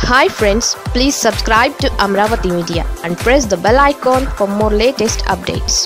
hi friends please subscribe to Amaravati media and press the bell icon for more latest updates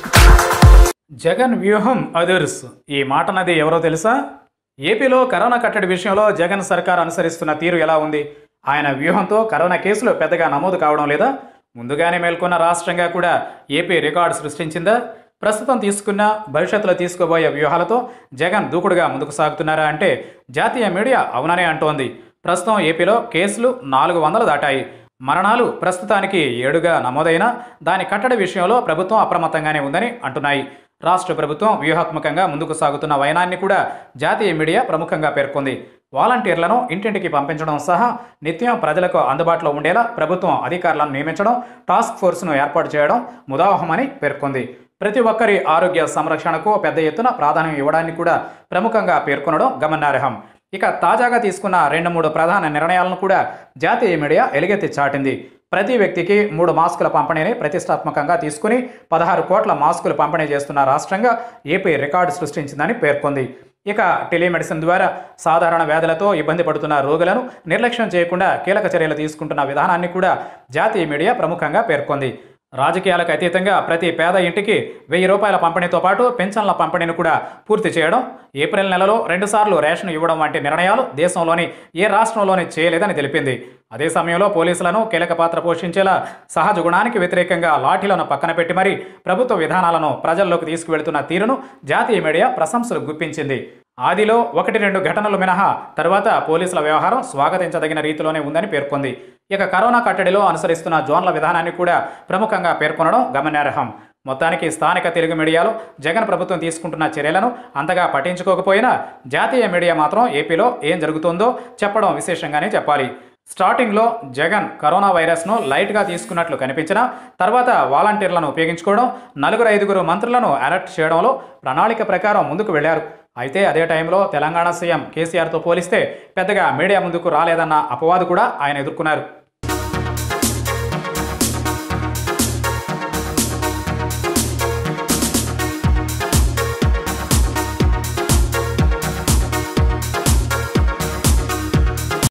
Jagan వ్యూహం others ఈ మాటనది ఎవరో తెలుసా ఏపీలో corona కట్టడి విషయంలో జగన్ సర్కార్ అనుసరిస్తున్న తీరు ఎలా ఉంది ఆయన వ్యూహంతో కరోనా కేసులు పెద్దగా నమోదు కావడం లేదా ముందుగానే మేల్కొన్న రాష్ట్రంగా కూడా ఏపీ రికార్డు సృష్టించిందా ప్రస్తుతం తీసుకున్న భవిష్యత్తులో తీసుకోబోయే వ్యూహాలతో జగన్ దూకుడుగా ముందుకు సాగుతున్నారా అంటే జాతీయ మీడియా అవుననే అంటోంది ప్రస్తుతం ఏపీలో కేసులు నాలుగు వందలు దాటాయి మరణాలు ప్రస్తుతానికి ఏడుగా నమోదైనా దాని కట్టడి విషయంలో ప్రభుత్వం అప్రమత్తంగానే ఉందని అంటున్నాయి రాష్ట్ర ప్రభుత్వం వ్యూహాత్మకంగా ముందుకు సాగుతున్న వైనాన్ని కూడా జాతీయ మీడియా ప్రముఖంగా పేర్కొంది వాలంటీర్లను ఇంటింటికి పంపించడం సహా నిత్యం ప్రజలకు అందుబాటులో ఉండేలా ప్రభుత్వం అధికారులను నియమించడం టాస్క్ ఫోర్స్ను ఏర్పాటు చేయడం ముదావహమని పేర్కొంది ప్రతి ఒక్కరి ఆరోగ్య సంరక్షణకు పెద్ద ఎత్తున ప్రాధాన్యం ఇవ్వడాన్ని కూడా ప్రముఖంగా పేర్కొనడం గమనార్హం ఇక తాజాగా తీసుకున్న రెండు మూడు ప్రధాన నిర్ణయాలను కూడా జాతీయ మీడియా ఎలుగెత్తి చాటింది ప్రతి వ్యక్తికి మూడు మాస్కుల పంపిణీని ప్రతిష్టాత్మకంగా తీసుకుని పదహారు కోట్ల మాస్కులు పంపిణీ చేస్తున్న రాష్ట్రంగా ఏపీ రికార్డు సృష్టించిందని పేర్కొంది ఇక టెలిమెడిసిన్ ద్వారా సాధారణ వ్యాధులతో ఇబ్బంది పడుతున్న రోగులను నిర్లక్ష్యం చేయకుండా కీలక చర్యలు తీసుకుంటున్న విధానాన్ని కూడా జాతీయ మీడియా ప్రముఖంగా పేర్కొంది రాజకీయాలకు అతీతంగా ప్రతి పేద ఇంటికి వెయ్యి రూపాయల పంపిణీతో పాటు పెన్షన్ల పంపిణీని కూడా పూర్తి చేయడం ఏప్రిల్ నెలలో రెండుసార్లు రేషన్ ఇవ్వడం వంటి నిర్ణయాలు దేశంలోని ఏ రాష్ట్రంలోని చేయలేదని తెలిపింది అదే సమయంలో పోలీసులను కీలక పాత్ర పోషించేలా సహజ గుణానికి వ్యతిరేకంగా లాఠీలను పక్కన పెట్టి మరీ ప్రభుత్వ విధానాలను ప్రజల్లోకి తీసుకువెళ్తున్న తీరును జాతీయ మీడియా ప్రశంసలు గుప్పించింది ఆదిలో ఒకటి రెండు ఘటనలు మినహా తర్వాత పోలీసుల వ్యవహారం స్వాగతించదగిన రీతిలోనే ఉందని పేర్కొంది ఇక కరోనా కట్టడిలో అనుసరిస్తున్న జోన్ల విధానాన్ని కూడా ప్రముఖంగా పేర్కొనడం గమనార్హం మొత్తానికి స్థానిక తెలుగు మీడియాలో జగన్ ప్రభుత్వం తీసుకుంటున్న చర్యలను అంతగా పట్టించుకోకపోయినా జాతీయ మీడియా మాత్రం ఏపీలో ఏం జరుగుతుందో చెప్పడం విశేషంగానే చెప్పాలి స్టార్టింగ్లో జగన్ కరోనా వైరస్ను లైట్గా తీసుకున్నట్లు కనిపించినా తర్వాత వాలంటీర్లను ఉపయోగించుకోవడం నలుగురు ఐదుగురు మంత్రులను అలర్ట్ చేయడంలో ప్రణాళిక ప్రకారం ముందుకు వెళ్లారు అయితే అదే టైంలో తెలంగాణ సీఎం కేసీఆర్తో పోలిస్తే పెద్దగా మీడియా ముందుకు రాలేదన్న అపవాదు కూడా ఆయన ఎదుర్కొన్నారు